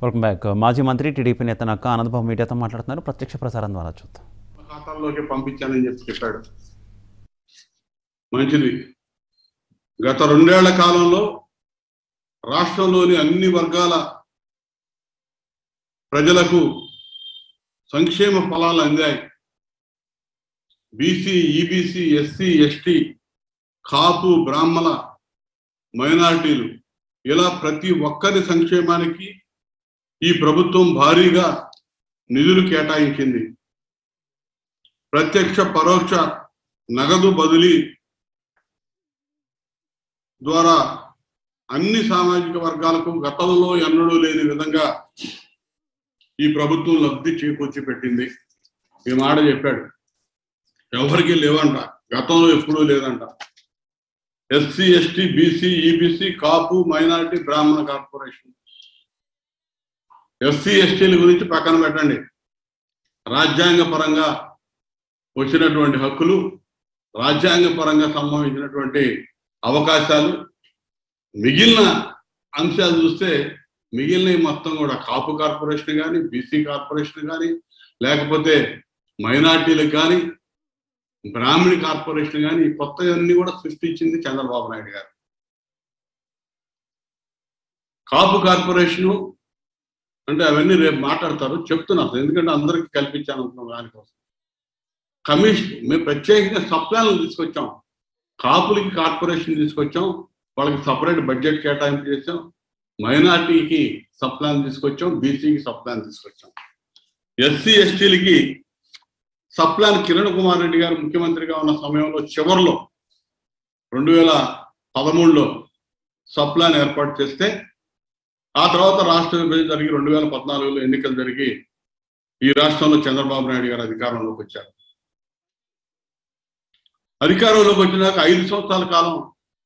welcome back మాజీ మంత్రి TDP నేత నక్క ఆనందబాబు మీడియాతో మాట్లాడుతున్నారు ప్రత్యక్ష ప్రసారం ద్వారా చూద్దాం ఖాతాల్లోకి పంపించానని చెప్పి చెప్పాడు మంచిది గత రెండేళ్ల కాలంలో రాష్ట్రంలోని అన్ని వర్గాల ప్రజలకు సంక్షేమ ఫలాలు అందాయి BC EBC SC ST Kapu బ్రాహ్మణ మైనారిటీలు ఇలా ప్రతి ఒక్కరి సంక్షేమానికి ఈ ప్రభుత్వం భారీగా నిధులు కేటాయించింది ప్రత్యక్ష పరోక్ష నగదు బదిలీ ద్వారా అన్ని సామాజిక వర్గాలకు గతంలో ఎన్నడూ లేని విధంగా ఈ ప్రభుత్వం లబ్ధి చేకూర్చి పెట్టింది ఈ మాట చెప్పాడు ఎవరికి లేవంట గతంలో ఎప్పుడూ లేదంట SC ST BC EBC Kapu minority బ్రాహ్మణ కార్పొరేషన్ ఎస్సీ ఎస్టీల గురించి పక్కన పెట్టండి రాజ్యాంగ పరంగా వచ్చినటువంటి హక్కులు రాజ్యాంగ పరంగా సంబంధించినటువంటి అవకాశాలు మిగిలిన అంశాలు చూస్తే మిగిలిన మొత్తం కూడా కాపు కార్పొరేషన్ కానీ బీసీ కార్పొరేషన్ కానీ లేకపోతే మైనార్టీలకు కానీ బ్రాహ్మణి కార్పొరేషన్ కానీ ఈ కొత్తవన్నీ కూడా సృష్టించింది చంద్రబాబు నాయుడు గారు కాపు కార్పొరేషను అంటే అవన్నీ రేపు మాట్లాడతారు చెప్తున్నారు ఎందుకంటే అందరికీ కల్పించాను అనుకున్నాం దానికోసం కమిషన్ మేము ప్రత్యేకంగా సప్లాన్లు తీసుకొచ్చాం కాపులకి కార్పొరేషన్ తీసుకొచ్చాం వాళ్ళకి సపరేట్ బడ్జెట్ కేటాయింపు చేసాం మైనార్టీకి సప్లాన్ తీసుకొచ్చాం బీసీకి సప్లాన్ తీసుకొచ్చాం ఎస్సీ ఎస్టీలకి సప్లాన్ కిరణ్ కుమార్ రెడ్డి గారు ముఖ్యమంత్రిగా ఉన్న సమయంలో చివరిలో రెండు వేల పదమూడులో సప్లాన్ ఏర్పాటు చేస్తే ఆ తర్వాత రాష్ట్ర విభజన జరిగి రెండు వేల పద్నాలుగులో ఎన్నికలు జరిగి ఈ రాష్ట్రంలో చంద్రబాబు నాయుడు గారు అధికారంలోకి వచ్చారు అధికారంలోకి వచ్చినాక ఐదు సంవత్సరాల కాలం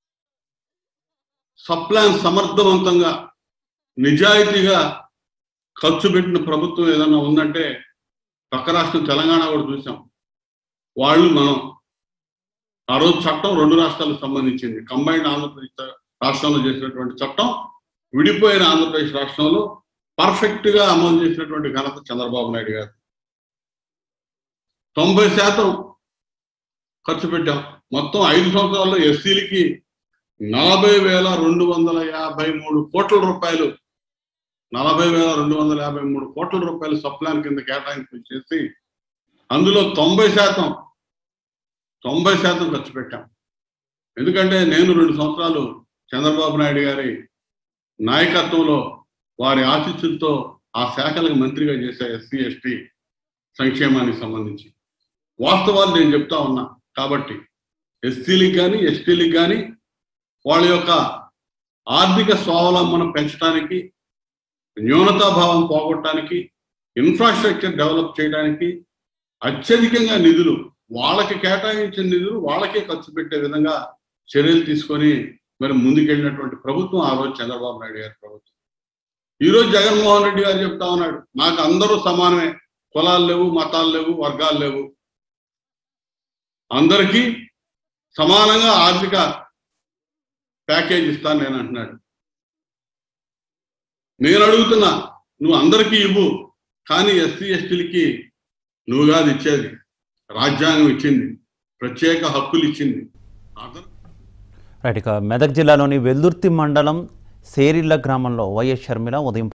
సప్లాన్ సమర్థవంతంగా నిజాయితీగా ఖర్చు పెట్టిన ప్రభుత్వం ఏదన్నా ఉందంటే పక్క రాష్ట్రం తెలంగాణ కూడా చూసాం వాళ్ళు మనం ఆ రోజు చట్టం రెండు రాష్ట్రాలకు సంబంధించింది కంబైన్డ్ ఆంధ్రప్రదేశ్ రాష్ట్రంలో చేసినటువంటి చట్టం విడిపోయిన ఆంధ్రప్రదేశ్ రాష్ట్రంలో పర్ఫెక్ట్ గా అమలు చేసినటువంటి ఘనత చంద్రబాబు నాయుడు గారు తొంభై శాతం ఖర్చు పెట్టాం మొత్తం ఐదు సంవత్సరాల్లో ఎస్సీలకి నలభై వేల రెండు వందల యాభై మూడు కోట్ల రూపాయలు నలభై వేల రెండు వందల యాభై మూడు కోట్ల రూపాయలు సప్లాన్ కింద కేటాయింపు చేసి అందులో తొంభై శాతం తొంభై శాతం ఖర్చు పెట్టాం ఎందుకంటే నేను రెండు సంవత్సరాలు చంద్రబాబు నాయుడు గారి నాయకత్వంలో వారి ఆశీస్సులతో ఆ శాఖలకు మంత్రిగా చేసే ఎస్సీ ఎస్టీ సంక్షేమానికి సంబంధించి వాస్తవాలు నేను చెప్తా ఉన్నా కాబట్టి ఎస్సీలకు కానీ ఎస్టీలకు కానీ వాళ్ళ యొక్క ఆర్థిక స్వావలంబన పెంచడానికి న్యూనతాభావం పోగొట్టడానికి ఇన్ఫ్రాస్ట్రక్చర్ డెవలప్ చేయడానికి అత్యధికంగా నిధులు వాళ్ళకి కేటాయించిన నిధులు వాళ్ళకే ఖర్చు పెట్టే విధంగా చర్యలు తీసుకొని మరి ముందుకెళ్ళినటువంటి ప్రభుత్వం ఆ రోజు చంద్రబాబు నాయుడు గారి ప్రభుత్వం ఈ రోజు జగన్మోహన్ రెడ్డి గారు చెప్తా ఉన్నాడు నాకు అందరూ సమానమే కులాలు లేవు మతాలు లేవు వర్గాలు లేవు అందరికీ సమానంగా ఆర్థిక ప్యాకేజ్ ఇస్తాను నేను అంటున్నాడు నేను అడుగుతున్నా నువ్వు అందరికీ ఇవ్వు కానీ ఎస్సీ ఎస్టీలకి నువ్వు కాదు ఇచ్చేది రాజ్యాంగం ఇచ్చింది ప్రత్యేక హక్కులు ఇచ్చింది అదర్ రైట్ ఇక మెదక్ జిల్లాలోని వెల్దుర్తి మండలం సేరిళ్ల గ్రామంలో వైఎస్ షర్మిల ఉదయం